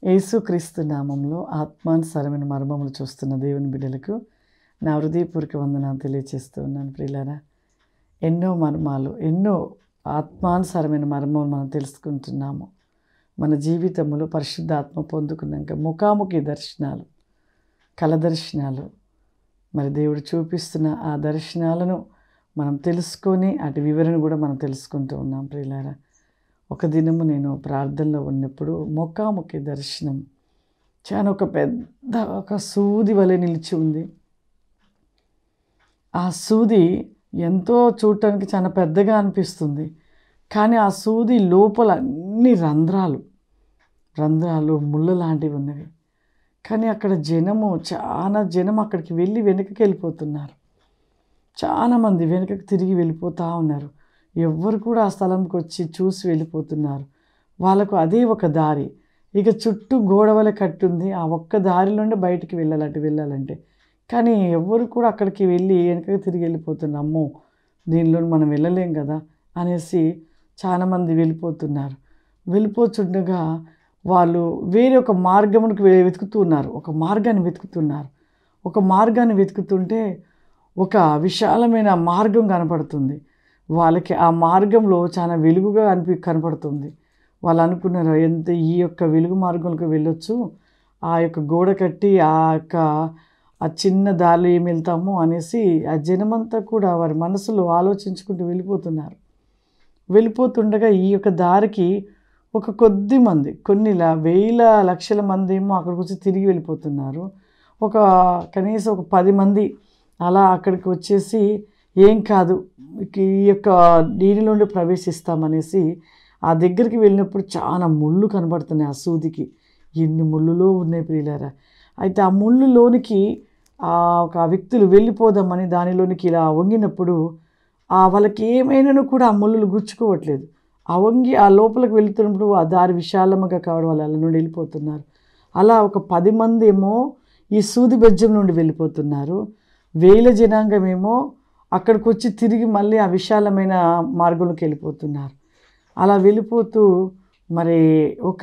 యేసుక్రీస్తు నామంలో ఆత్మానుసారమైన మర్మములు చూస్తున్న దేవుని బిడ్డలకు నా హృదయపూర్వక వందనాలు తెలియచేస్తూ ఉన్నాను ప్రియులారా ఎన్నో మర్మాలు ఎన్నో ఆత్మానుసారమైన మర్మములు మనం తెలుసుకుంటున్నాము మన జీవితంలో పరిశుద్ధాత్మ పొందుకున్నాక ముఖాముఖి దర్శనాలు కల దర్శనాలు మరి దేవుడు చూపిస్తున్న ఆ దర్శనాలను మనం తెలుసుకొని అటు వివరణ కూడా మనం తెలుసుకుంటూ ఉన్నాం ప్రియులారా ఒక దినము నేను ప్రార్థనలో ఉన్నప్పుడు ముఖాముఖి దర్శనం చాలా ఒక పెద్ద ఒక సూది వలె నిలిచి ఉంది ఆ సూది ఎంతో చూడటానికి చాలా పెద్దగా అనిపిస్తుంది కానీ ఆ సూది లోపల అన్ని రంధ్రాలు రంధ్రాలు ముళ్ళ లాంటివి ఉన్నవి కానీ అక్కడ జనము చాలా జనం అక్కడికి వెళ్ళి వెనుకకి వెళ్ళిపోతున్నారు చాలామంది వెనుకకి తిరిగి వెళ్ళిపోతూ ఉన్నారు ఎవ్వరు కూడా ఆ స్థలంకి వచ్చి చూసి వెళ్ళిపోతున్నారు వాళ్ళకు అదే ఒక దారి ఇక చుట్టూ గోడవల కట్టుంది ఆ ఒక్క దారి నుండి బయటికి వెళ్ళాలంటే వెళ్ళాలంటే కానీ ఎవ్వరు కూడా అక్కడికి వెళ్ళి వెనుకకి తిరిగి వెళ్ళిపోతున్నారు అమ్మో దీనిలో మనం వెళ్ళలేం కదా అనేసి చాలామంది వెళ్ళిపోతున్నారు వెళ్ళిపోతుండగా వాళ్ళు వేరే ఒక మార్గమునికి వె- వెతుకుతున్నారు ఒక మార్గాన్ని వెతుకుతున్నారు ఒక మార్గాన్ని వెతుకుతుంటే ఒక విశాలమైన మార్గం కనపడుతుంది వాళ్ళకి ఆ మార్గంలో చాలా వెలుగుగా అనిపి కనపడుతుంది వాళ్ళు అనుకున్నారు ఎంత ఈ యొక్క వెలుగు మార్గంలోకి వెళ్ళొచ్చు ఆ యొక్క గోడ కట్టి ఆ యొక్క ఆ చిన్న దారిలో ఏమి వెళ్తాము అనేసి ఆ జనమంతా కూడా వారి మనసులో ఆలోచించుకుంటూ వెళ్ళిపోతున్నారు వెళ్ళిపోతుండగా ఈ యొక్క దారికి ఒక కొద్ది మంది కొన్ని ల- వేల లక్షల మంది ఏమో అక్కడికి వచ్చి తిరిగి వెళ్ళిపోతున్నారు ఒక కనీసం ఒక పది మంది అలా అక్కడికి వచ్చేసి ఏం కాదు ఇక ఈ యొక్క దీనిలోనే ప్రవేశిస్తామనేసి ఆ దగ్గరికి వెళ్ళినప్పుడు చాలా ముళ్ళు కనబడుతున్నాయి ఆ సూదికి ఎన్ని ముళ్ళులో ఉన్నాయి ప్రియులారా అయితే ఆ ముళ్ళులోనికి ఆ ఒక వ్యక్తులు వెళ్ళిపోదామని దానిలోనికి ఇలా వంగినప్పుడు ఆ వాళ్ళకి ఏమైనాను కూడా ఆ ముళ్ళులు గుచ్చుకోవట్లేదు ఆ వంగి ఆ లోపలికి వెళ్తున్నప్పుడు ఆ దారి విశాలముగా కావడం వల్ల అలా నుండి వెళ్ళిపోతున్నారు అలా ఒక పది మంది ఏమో ఈ సూది బెజ్జం నుండి వెళ్ళిపోతున్నారు వేల జనాంగం ఏమో అక్కడికి వచ్చి తిరిగి మళ్ళీ ఆ విశాలమైన మార్గంలోకి వెళ్ళిపోతున్నారు అలా వెళ్ళిపోతూ మరి ఒక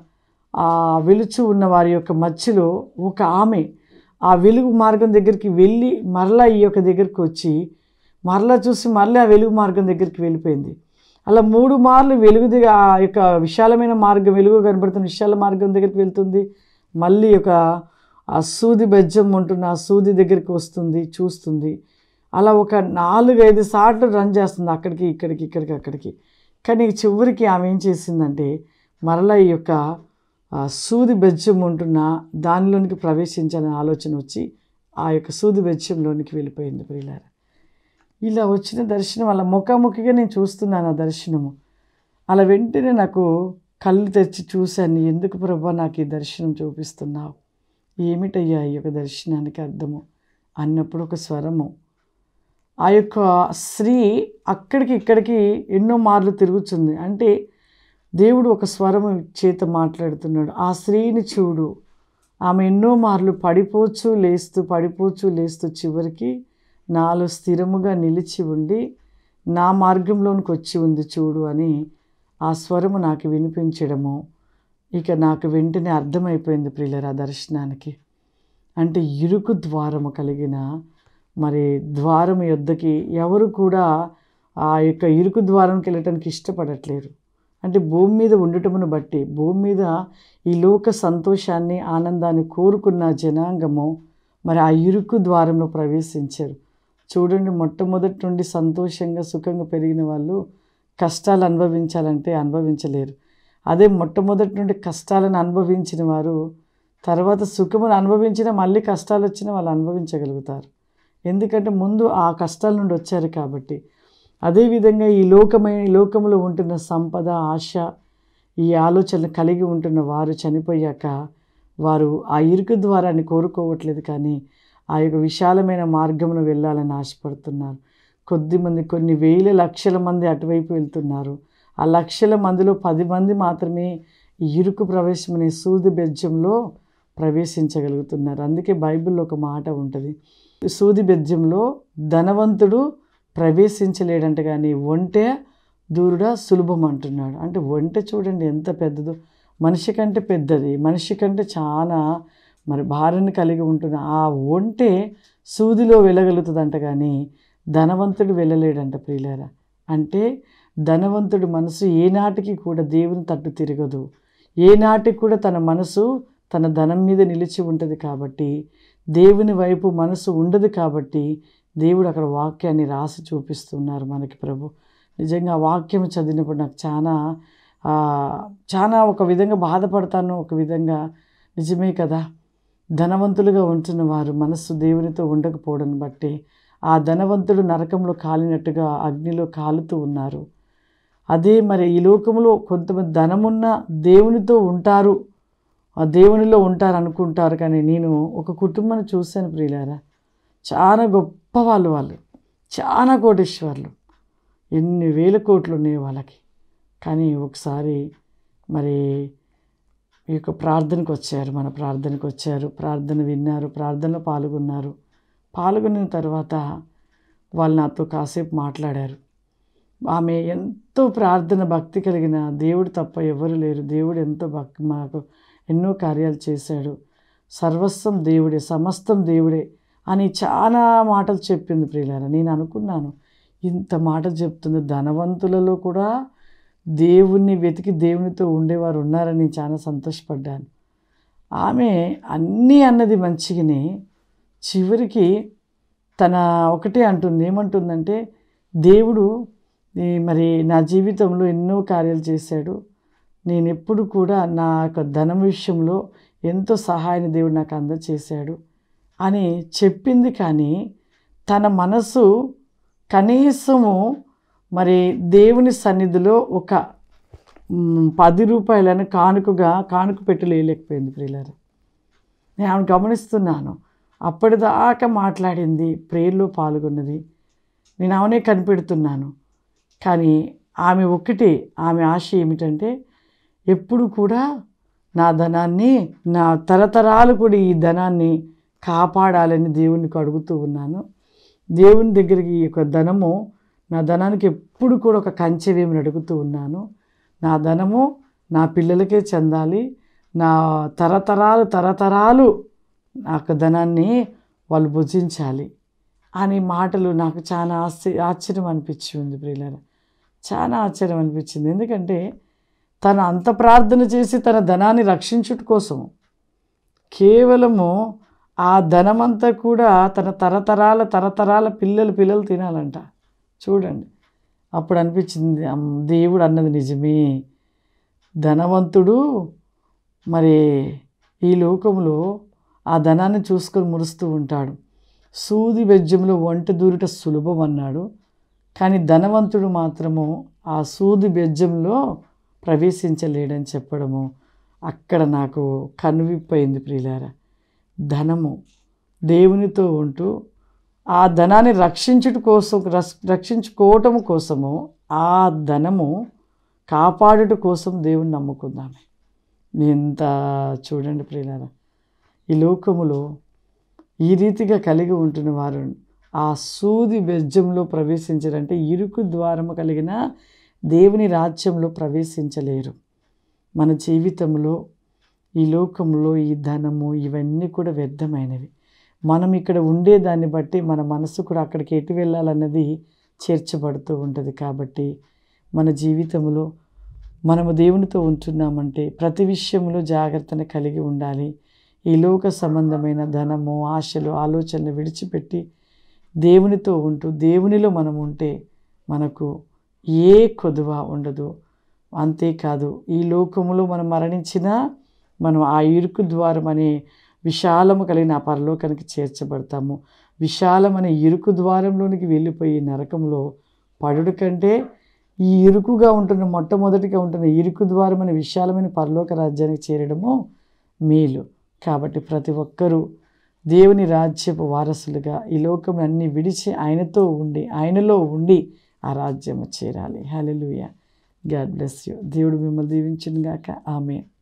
ఆ వెలుచు ఉన్న వారి యొక్క మధ్యలో ఒక ఆమె ఆ వెలుగు మార్గం దగ్గరికి వెళ్ళి మరలా ఈ యొక్క దగ్గరికి వచ్చి మరలా చూసి మళ్ళీ ఆ వెలుగు మార్గం దగ్గరికి వెళ్ళిపోయింది అలా మూడు మార్లు వెలుగు దగ్గర ఆ యొక్క విశాలమైన మార్గం వెలుగు కనబడుతున్న విశాల మార్గం దగ్గరికి వెళ్తుంది మళ్ళీ ఒక ఆ సూది బెజ్జం ఉంటున్న ఆ సూది దగ్గరికి వస్తుంది చూస్తుంది అలా ఒక నాలుగైదు సార్లు రన్ చేస్తుంది అక్కడికి ఇక్కడికి ఇక్కడికి అక్కడికి కానీ చివరికి ఆమె ఏం చేసిందంటే మరలా ఈ యొక్క ఆ సూది బెజ్జం ఉంటున్న దానిలోనికి ప్రవేశించాలనే ఆలోచన వచ్చి ఆ యొక్క సూది బెజ్జంలోనికి వెళ్ళిపోయింది ప్రియులారా ఇలా వచ్చిన దర్శనం అలా ముఖాముఖిగా నేను చూస్తున్నాను ఆ దర్శనము అలా వెంటనే నాకు కళ్ళు తెచ్చి చూశాను ఎందుకు ప్రభా నాకు ఈ దర్శనం చూపిస్తున్నావు ఏమిటయ్యా ఈ యొక్క దర్శనానికి అర్థము అన్నప్పుడు ఒక స్వరము ఆ యొక్క స్త్రీ అక్కడికి ఇక్కడికి ఎన్నో మార్లు తిరుగుతుంది అంటే దేవుడు ఒక స్వరము చేత మాట్లాడుతున్నాడు ఆ స్త్రీని చూడు ఆమె ఎన్నో మార్లు పడిపోవచ్చు లేస్తూ పడిపోవచ్చు లేస్తూ చివరికి నాలో స్థిరముగా నిలిచి ఉండి నా మార్గంలోనికి వచ్చి ఉంది చూడు అని ఆ స్వరము నాకు వినిపించడము ఇక నాకు వెంటనే అర్థమైపోయింది ప్రియులర్ ఆ దర్శనానికి అంటే ఇరుకు ద్వారము కలిగిన మరి ద్వారం యొద్దకి ఎవరు కూడా ఆ యొక్క ఇరుకు ద్వారంకి వెళ్ళటానికి ఇష్టపడట్లేరు అంటే భూమి మీద ఉండటమును బట్టి భూమి మీద ఈ లోక సంతోషాన్ని ఆనందాన్ని కోరుకున్న జనాంగము మరి ఆ ఇరుకు ద్వారంలో ప్రవేశించారు చూడండి మొట్టమొదటి నుండి సంతోషంగా సుఖంగా పెరిగిన వాళ్ళు కష్టాలు అనుభవించాలంటే అనుభవించలేరు అదే మొట్టమొదటి నుండి కష్టాలను అనుభవించిన వారు తర్వాత సుఖమును అనుభవించిన మళ్ళీ కష్టాలు వచ్చినా వాళ్ళు అనుభవించగలుగుతారు ఎందుకంటే ముందు ఆ కష్టాల నుండి వచ్చారు కాబట్టి అదేవిధంగా ఈ లోకమైన ఈ లోకంలో ఉంటున్న సంపద ఆశ ఈ ఆలోచనలు కలిగి ఉంటున్న వారు చనిపోయాక వారు ఆ ఇరుకు ద్వారాన్ని కోరుకోవట్లేదు కానీ ఆ యొక్క విశాలమైన మార్గమును వెళ్ళాలని ఆశపడుతున్నారు కొద్దిమంది కొన్ని వేల లక్షల మంది అటువైపు వెళ్తున్నారు ఆ లక్షల మందిలో పది మంది మాత్రమే ఈ ఇరుకు ప్రవేశం అనే సూది బెజ్జంలో ప్రవేశించగలుగుతున్నారు అందుకే బైబిల్లో ఒక మాట ఉంటుంది సూది బెజ్జంలో ధనవంతుడు ప్రవేశించలేడంట కానీ ఒంటె దూరుడా సులభం అంటున్నాడు అంటే ఒంటె చూడండి ఎంత పెద్దదో మనిషి కంటే పెద్దది మనిషి కంటే చాలా మరి భార్యను కలిగి ఉంటున్న ఆ ఒంటే సూదిలో వెళ్ళగలుగుతుందంట కానీ ధనవంతుడు వెళ్ళలేడంట ప్రియులారా అంటే ధనవంతుడి మనసు ఏనాటికి కూడా దేవుని తట్టు తిరగదు ఏనాటికి కూడా తన మనసు తన ధనం మీద నిలిచి ఉంటుంది కాబట్టి దేవుని వైపు మనసు ఉండదు కాబట్టి దేవుడు అక్కడ వాక్యాన్ని రాసి చూపిస్తున్నారు మనకి ప్రభు నిజంగా ఆ వాక్యం చదివినప్పుడు నాకు చాలా ఆ, చాలా ఒక విధంగా బాధపడతాను ఒక విధంగా నిజమే కదా ధనవంతులుగా ఉంటున్న వారు మనస్సు దేవునితో ఉండకపోవడం బట్టి ఆ ధనవంతుడు నరకంలో కాలినట్టుగా అగ్నిలో కాలుతూ ఉన్నారు అదే మరి ఈ లోకంలో కొంతమంది ధనమున్న దేవునితో ఉంటారు ఆ దేవునిలో ఉంటారు అనుకుంటారు కానీ నేను ఒక కుటుంబాన్ని చూశాను ప్రియులారా చాలా గొప్ప వాళ్ళు వాళ్ళు చాలా కోటీశ్వర్లు ఎన్ని వేల కోట్లు ఉన్నాయి వాళ్ళకి కానీ ఒకసారి మరి ఈ యొక్క ప్రార్థనకు వచ్చారు మన ప్రార్థనకు వచ్చారు ప్రార్థన విన్నారు ప్రార్థనలో పాల్గొన్నారు పాల్గొన్న తర్వాత వాళ్ళు నాతో కాసేపు మాట్లాడారు ఆమె ఎంతో ప్రార్థన భక్తి కలిగిన దేవుడు తప్ప ఎవరు లేరు దేవుడు ఎంతో భక్తి మాకు ఎన్నో కార్యాలు చేశాడు సర్వస్వం దేవుడే సమస్తం దేవుడే అని చాలా మాటలు చెప్పింది ప్రియులారా నేను అనుకున్నాను ఇంత మాట చెప్తుంది ధనవంతులలో కూడా దేవుణ్ణి వెతికి దేవునితో ఉండేవారు ఉన్నారని చాలా సంతోషపడ్డాను ఆమె అన్నీ అన్నది మంచిగానే చివరికి తన ఒకటే అంటుంది ఏమంటుందంటే దేవుడు ఈ మరి నా జీవితంలో ఎన్నో కార్యాలు చేశాడు నేను ఎప్పుడు కూడా నా యొక్క ధనం విషయంలో ఎంతో సహాయాన్ని దేవుడు నాకు అందచేశాడు అని చెప్పింది కానీ తన మనసు కనీసము మరి దేవుని సన్నిధిలో ఒక మ్, పది రూపాయలను కానుకగా కానుక పెట్టి లేలేకపోయింది ప్రియులారా నేను ఆమెను గమనిస్తున్నాను అప్పటిదాకా మాట్లాడింది ప్రేయర్లో పాల్గొన్నది నేను ఆమెనే కనిపెడుతున్నాను కానీ ఆమె ఒక్కటే ఆమె ఆశ ఏమిటంటే ఎప్పుడు కూడా నా ధనాన్ని నా తరతరాలు కూడా ఈ ధనాన్ని కాపాడాలని దేవునికి అడుగుతూ ఉన్నాను దేవుని దగ్గరికి ఈ యొక్క ధనము నా ధనానికి ఎప్పుడు కూడా ఒక కంచె వేమని అడుగుతూ ఉన్నాను నా ధనము నా పిల్లలకే చెందాలి నా తరతరాలు తరతరాలు నా యొక్క ధనాన్ని వాళ్ళు భుజించాలి అని మాటలు నాకు చాలా ఆశ్చర్య ఆశ్చర్యం అనిపించింది ప్రియులారా చాలా ఆశ్చర్యం అనిపించింది ఎందుకంటే తను అంత ప్రార్థన చేసి తన ధనాన్ని రక్షించుట కోసము కేవలము ఆ ధనమంతా కూడా తన తరతరాల తరతరాల పిల్లలు పిల్లలు తినాలంట చూడండి అప్పుడు అనిపించింది అమ్, దేవుడు అన్నది నిజమే ధనవంతుడు మరి ఈ లోకంలో ఆ ధనాన్ని చూసుకొని మురుస్తూ ఉంటాడు సూది బెజ్జంలో వంట దూరుట సులభం అన్నాడు కానీ ధనవంతుడు మాత్రము ఆ సూది బెజ్జంలో ప్రవేశించలేడని చెప్పడము అక్కడ నాకు కనువిప్పయింది ప్రియులారా ధనము దేవునితో ఉంటూ ఆ ధనాన్ని రక్షించుట కోసం రస్- రక్షించుకోవటం కోసము ఆ ధనము కాపాడుట కోసం దేవుని నమ్ముకుందామే ఎంత చూడండి ప్రియులారా ఈ లోకములో ఈ రీతిగా కలిగి ఉంటున్న వారు ఆ సూది బెజ్జంలో ప్రవేశించారంటే ఇరుకు ద్వారము కలిగిన దేవుని రాజ్యంలో ప్రవేశించలేరు మన జీవితంలో ఈ లోకంలో ఈ ధనము ఇవన్నీ కూడా వ్యర్థమైనవి మనం ఇక్కడ ఉండేదాన్ని బట్టి మన మనసు కూడా అక్కడికి ఎటు వెళ్ళాలన్నది చేర్చబడుతూ ఉంటుంది కాబట్టి మన జీవితంలో మనము దేవునితో ఉంటున్నామంటే ప్రతి విషయంలో జాగ్రత్తను కలిగి ఉండాలి ఈ లోక సంబంధమైన ధనము ఆశలు ఆలోచనలు విడిచిపెట్టి దేవునితో ఉంటూ దేవునిలో మనం ఉంటే మనకు ఏ కొదువ ఉండదు అంతేకాదు ఈ లోకములో మనం మరణించినా మనం ఆ ఇరుకు ద్వారం అనే విశాలము కలిగిన ఆ పరలోకానికి చేర్చబడతాము విశాలమనే ఇరుకు ద్వారంలోనికి వెళ్ళిపోయి నరకంలో పడుడు కంటే ఈ ఇరుకుగా ఉంటున్న మొట్టమొదటిగా ఉంటున్న ఇరుకు ద్వారం అనే విశాలమైన పరలోక రాజ్యానికి చేరడము మేలు కాబట్టి ప్రతి ఒక్కరూ దేవుని రాజ్యపు వారసులుగా ఈ లోకం అన్ని విడిచి ఆయనతో ఉండి ఆయనలో ఉండి ఆ రాజ్యము చేరాలి హల్లెలూయా గాడ్ బ్లెస్ యూ దేవుడు మిమ్మల్ని దీవించును గాక ఆమె